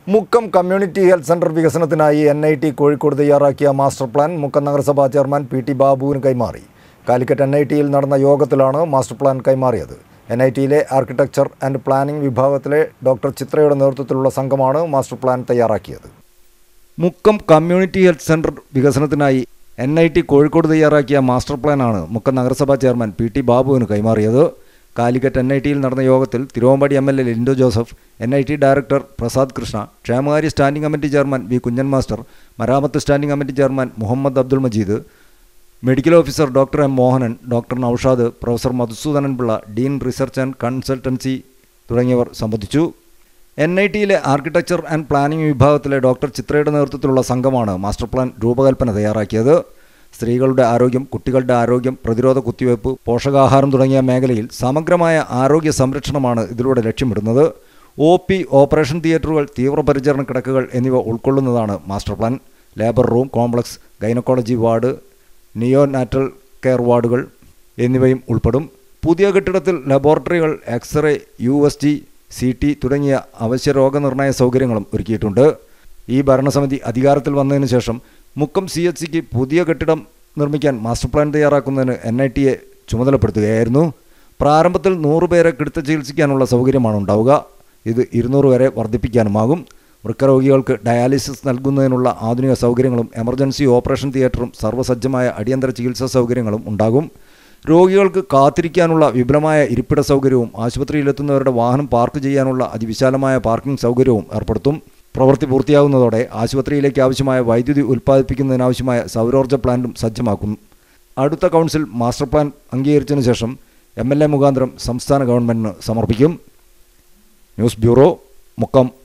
Mukkam community health centre വികസനത്തിനായി N I T Kozhikode തയ്യാറാക്കിയ master plan Mukkam നഗരസഭാ ചെയർമാൻ പി ടി ബാബുവിന് കൈമാറി കാലിക്കറ്റ് എൻ ഐ ടിയിൽ നടന്ന യോഗത്തിലാണ് മാസ്റ്റർ പ്ലാൻ കൈമാറിയത് എൻ ഐ ടിയിലെ ആർക്കിടെക്ചർ ആൻഡ് പ്ലാനിംഗ് വിഭാഗത്തിലെ ഡോക്ടർ ചിത്രയുടെ നേതൃത്വത്തിലുള്ള സംഘമാണ് മാസ്റ്റർ പ്ലാൻ തയ്യാറാക്കിയത് മുക്കം കമ്മ്യൂണിറ്റി ഹെൽത്ത് സെന്റർ വികസനത്തിനായി എൻ ഐ ടി കോഴിക്കോട് തയ്യാറാക്കിയ മാസ്റ്റർ പ്ലാനാണ് മുക്കം നഗരസഭാ ചെയർമാൻ പി ടി ബാബുവിന് കൈമാറിയത് കാലിക്കറ്റ് എൻ ഐ ടിയിൽ നടന്ന യോഗത്തിൽ Thiruvambady M L A Linto Joseph N I T director Prasad Krishna ക്ഷേമകാര്യ standing committee chairman V Kunhan master മരാമത്ത് standing committee chairman Muhammad Abdul Majeed medical officer doctor M Mohanan doctor Noushad professor Madhusudanan Pillai dean research and consultancy തുടങ്ങിയവർ സംബന്ധിച്ചു എൻ ഐ ടിയിലെ ആർക്കിടെക്ചർ ആൻഡ് പ്ലാനിംഗ് വിഭാഗത്തിലെ doctor ചിത്രയുടെ നേതൃത്വത്തിലുള്ള സംഘമാണ് master plan രൂപകൽപ്പന തയ്യാറാക്കിയത് സ്ത്രീകളുടെ ആരോഗ്യം കുട്ടികളുടെ ആരോഗ്യം പ്രതിരോധ കുത്തിവയ്പ് പോഷകാഹാരം തുടങ്ങിയ മേഖലയിൽ സമഗ്രമായ ആരോഗ്യ സംരക്ഷണമാണ് ഇതിലൂടെ ലക്ഷ്യമിടുന്നത് ഒ പി ഓപ്പറേഷൻ തിയേറ്ററുകൾ തീവ്രപരിചരണ കിടക്കുകൾ എന്നിവ ഉൾക്കൊള്ളുന്നതാണ് master plan labour room complex gynaecology ward neonatal care വാർഡുകൾ എന്നിവയും ഉൾപ്പെടും പുതിയ കെട്ടിടത്തിൽ ലബോറട്ടറികൾ x-ray U S G C T തുടങ്ങിയ അവശ്യ രോഗനിർണയ സൗകര്യങ്ങളും ഒരുക്കിയിട്ടുണ്ട് ഈ ഭരണസമിതി അധികാരത്തിൽ വന്നതിന് ശേഷം മുക്കം സി എച്ച് സിക്ക് പുതിയ കെട്ടിടം നിർമ്മിക്കാൻ മാസ്റ്റർ പ്ലാൻ തയ്യാറാക്കുന്നതിന് എൻ ഐ ടിയെ ചുമതലപ്പെടുത്തുകയായിരുന്നു പ്രാരംഭത്തിൽ നൂറ് പേരെ കിടത്ത ചികിത്സിക്കാനുള്ള സൗകര്യമാണ് ഉണ്ടാവുക ഇത് ഇരുന്നൂറ് വരെ വർദ്ധിപ്പിക്കാനുമാകും വൃക്കരോഗികൾക്ക് ഡയാലിസിസ് നൽകുന്നതിനുള്ള ആധുനിക സൗകര്യങ്ങളും എമർജൻസി ഓപ്പറേഷൻ തിയേറ്ററും സർവ്വസജ്ജമായ അടിയന്തര ചികിത്സാ സൗകര്യങ്ങളും ഉണ്ടാകും രോഗികൾക്ക് കാത്തിരിക്കാനുള്ള വിപുലമായ ഇരിപ്പിട സൗകര്യവും ആശുപത്രിയിലെത്തുന്നവരുടെ വാഹനം പാർക്ക് ചെയ്യാനുള്ള അതിവിശാലമായ പാർക്കിംഗ് സൗകര്യവും ഏർപ്പെടുത്തും പ്രവൃത്തി പൂർത്തിയാകുന്നതോടെ ആശുപത്രിയിലേക്ക് ആവശ്യമായ വൈദ്യുതി ഉൽപ്പാദിപ്പിക്കുന്നതിനാവശ്യമായ സൗരോർജ്ജ പ്ലാന്റും സജ്ജമാക്കും അടുത്ത കൗൺസിൽ മാസ്റ്റർ പ്ലാൻ അംഗീകരിച്ചതിനു ശേഷം എം എൽ എ മുഖാന്തരം സംസ്ഥാന ഗവൺമെൻറ്റിന് സമർപ്പിക്കും ന്യൂസ് ബ്യൂറോ മുക്കം